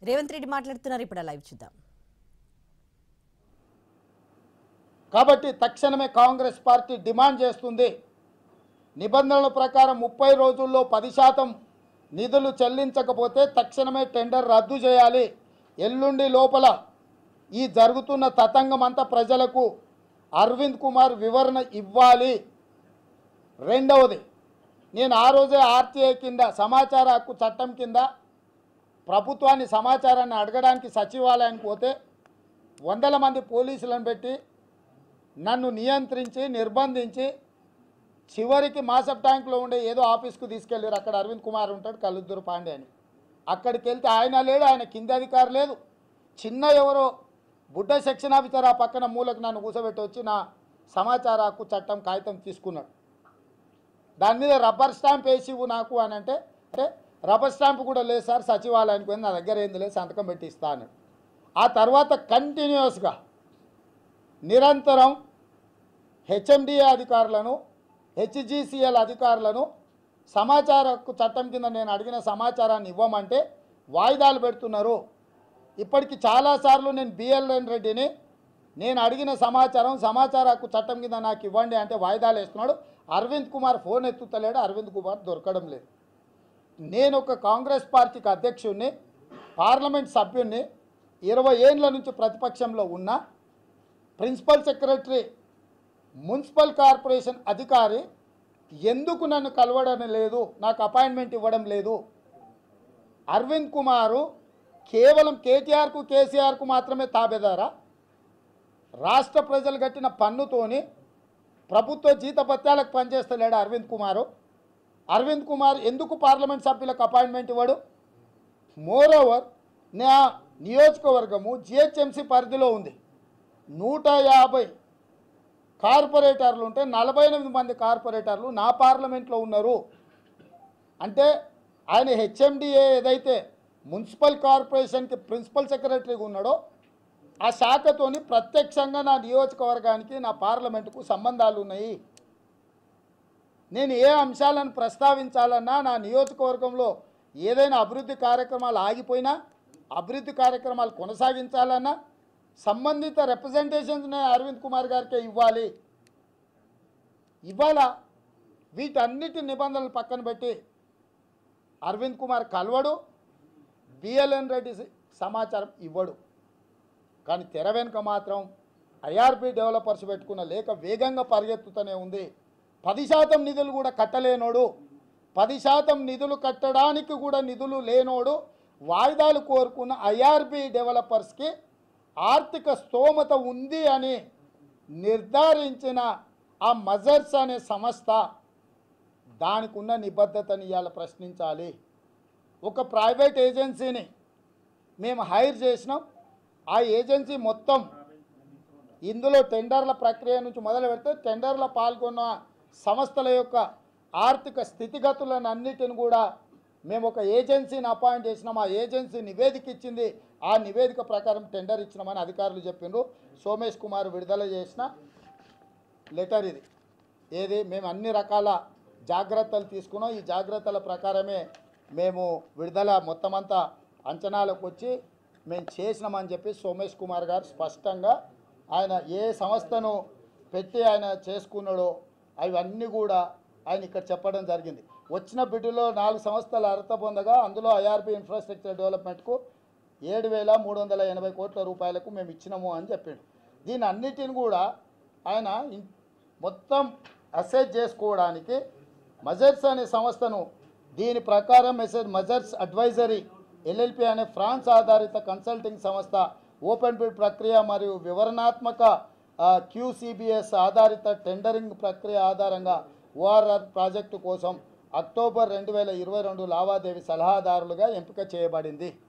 రేవంత్ రెడ్డి మాట్లాడుతున్నారు ఇప్పుడు ఆ లైవ్ చూద్దాం కాబట్టి తక్షణమే కాంగ్రెస్ పార్టీ డిమాండ్ చేస్తుంది నిబంధనల ప్రకారం ముప్పై రోజుల్లో పది శాతం నిధులు చెల్లించకపోతే తక్షణమే టెండర్ రద్దు చేయాలి ఎల్లుండి లోపల ఈ జరుగుతున్న తతంగం అంతా ప్రజలకు అరవింద్ కుమార్ వివరణ ఇవ్వాలి రెండవది నేను ఆ రోజే ఆర్టీఐ కింద సమాచార హక్కు చట్టం కింద ప్రభుత్వాన్ని సమాచారాన్ని అడగడానికి సచివాలయానికి పోతే వందల మంది పోలీసులను పెట్టి నన్ను నియంత్రించి నిర్బంధించి చివరికి మాసప్ ట్యాంక్లో ఉండే ఏదో ఆఫీస్కు తీసుకెళ్ళారు అక్కడ అరవింద్ కుమార్ ఉంటాడు కలుద్దూరు పాండే అని అక్కడికి వెళ్తే ఆయన లేడు ఆయన కింద అధికారి లేదు చిన్న ఎవరో బుడ్డ సెక్షన్ ఆఫీసర్ ఆ పక్కన మూలకు నన్ను కూర్చోబెట్టి వచ్చి నా సమాచార హక్కు చట్టం కాగితం తీసుకున్నాడు దాని మీద రబ్బర్ స్టాంప్ వేసి ఇవ్వు నాకు అని అంటే అంటే రబ్బర్ స్టాంప్ కూడా లేదు సార్ సచివాలయానికి పోయింది నా దగ్గర ఏంది లేదు సంతకం పెట్టి ఇస్తా అన్నాడు ఆ తర్వాత కంటిన్యూస్గా నిరంతరం హెచ్ఎండిఏ అధికారులను హెచ్జిసిఎల్ అధికారులను సమాచార హక్కు చట్టం కింద నేను అడిగిన సమాచారాన్ని ఇవ్వమంటే వాయిదాలు పెడుతున్నారు ఇప్పటికి చాలాసార్లు నేను బిఎల్ఎన్ రెడ్డిని నేను అడిగిన సమాచారం సమాచార హక్కు చట్టం కింద నాకు ఇవ్వండి అంటే వాయిదాలు వేస్తున్నాడు అరవింద్ కుమార్ ఫోన్ ఎత్తుతలేడు అరవింద్ కుమార్ దొరకడం లేదు నేను ఒక కాంగ్రెస్ పార్టీకి అధ్యక్షుడిని పార్లమెంట్ సభ్యుడిని ఇరవై ఏండ్ల నుంచి ప్రతిపక్షంలో ఉన్నా ప్రిన్సిపల్ సెక్రటరీ మున్సిపల్ కార్పొరేషన్ అధికారి ఎందుకు నన్ను కలవడం లేదు నాకు అపాయింట్మెంట్ ఇవ్వడం లేదు అరవింద్ కుమారు కేవలం కేటీఆర్కు కేసీఆర్కు మాత్రమే తాబేదారా రాష్ట్ర ప్రజలు కట్టిన పన్నుతోని ప్రభుత్వ జీతభత్యాలకు పనిచేస్తలేడు అరవింద్ కుమారు అరవింద్ కుమార్ ఎందుకు పార్లమెంట్ సభ్యులకు అపాయింట్మెంట్ ఇవ్వడు మోర్ ఓవర్ నా నియోజకవర్గము జిహెచ్ఎంసీ పరిధిలో ఉంది నూట యాభై కార్పొరేటర్లు ఉంటే నలభై ఎనిమిది మంది కార్పొరేటర్లు నా పార్లమెంట్లో ఉన్నారు అంటే ఆయన హెచ్ఎండిఏ ఏదైతే మున్సిపల్ కార్పొరేషన్కి ప్రిన్సిపల్ సెక్రటరీగా ఉన్నాడో ఆ శాఖతోని ప్రత్యక్షంగా నా నియోజకవర్గానికి నా పార్లమెంటుకు సంబంధాలు ఉన్నాయి నేను ఏ అంశాలను ప్రస్తావించాలన్నా నా నియోజకవర్గంలో ఏదైనా అభివృద్ధి కార్యక్రమాలు ఆగిపోయినా అభివృద్ధి కార్యక్రమాలు కొనసాగించాలన్నా సంబంధిత రిప్రజెంటేషన్స్ నేను అరవింద్ కుమార్ గారికే ఇవ్వాలి ఇవాళ వీటన్నిటి నిబంధనలు పక్కన పెట్టి అరవింద్ కుమార్ కలవడు బిఎల్ఎన్ రెడ్డి సమాచారం ఇవ్వడు కానీ తెర వెనుక మాత్రం ఐఆర్పి డెవలపర్స్ పెట్టుకున్న లేక వేగంగా పరిగెత్తుతూనే ఉంది పది శాతం నిధులు కూడా కట్టలేనోడు పది శాతం నిధులు కట్టడానికి కూడా నిధులు లేనోడు వాయిదాలు కోరుకున్న ఐఆర్బి డెవలపర్స్కి ఆర్థిక స్తోమత ఉంది అని నిర్ధారించిన ఆ మజర్స్ అనే సంస్థ దానికి ఉన్న నిబద్ధతని ఇవాళ ప్రశ్నించాలి ఒక ప్రైవేట్ ఏజెన్సీని మేము హైర్ చేసినాం ఆ ఏజెన్సీ మొత్తం ఇందులో టెండర్ల ప్రక్రియ నుంచి మొదలు పెడితే టెండర్ల పాల్గొన్న సంస్థల యొక్క ఆర్థిక స్థితిగతులను అన్నిటిని కూడా మేము ఒక ఏజెన్సీని అపాయింట్ చేసినాం ఆ ఏజెన్సీ నివేదిక ఇచ్చింది ఆ నివేదిక ప్రకారం టెండర్ ఇచ్చినామని అధికారులు చెప్పిండ్రు సోమేష్ కుమార్ విడుదల చేసిన లెటర్ ఇది ఏది మేము అన్ని రకాల జాగ్రత్తలు తీసుకున్నాం ఈ జాగ్రత్తల ప్రకారమే మేము విడుదల మొత్తం అంతా అంచనాలకు వచ్చి మేము చేసినామని చెప్పి సోమేష్ కుమార్ గారు స్పష్టంగా ఆయన ఏ సంస్థను పెట్టి ఆయన చేసుకున్నాడో అవన్నీ కూడా ఆయన ఇక్కడ చెప్పడం జరిగింది వచ్చిన బిడ్డలో నాలుగు సంస్థలు అర్హత పొందగా అందులో ఐఆర్బి ఇన్ఫ్రాస్ట్రక్చర్ డెవలప్మెంట్కు ఏడు వేల మూడు వందల ఎనభై కోట్ల రూపాయలకు మేము ఇచ్చినాము అని చెప్పాడు దీని అన్నిటిని కూడా ఆయన ఇన్- మొత్తం అసెస్ చేసుకోవడానికి మజర్స్ అనే సంస్థను దీని ప్రకారం మెసేజ్ మజర్స్ అడ్వైజరీ ఎల్ఎల్పి అనే ఫ్రాన్స్ ఆధారిత కన్సల్టింగ్ సంస్థ ఓపెన్ బిడ్ ప్రక్రియ మరియు వివరణాత్మక క్యూసిబిఎస్ ఆధారిత టెండరింగ్ ప్రక్రియ ఆధారంగా ఓఆర్ఆర్ ప్రాజెక్టు కోసం అక్టోబర్ రెండు వేల ఇరవై రెండు లావాదేవీ సలహాదారులుగా ఎంపిక చేయబడింది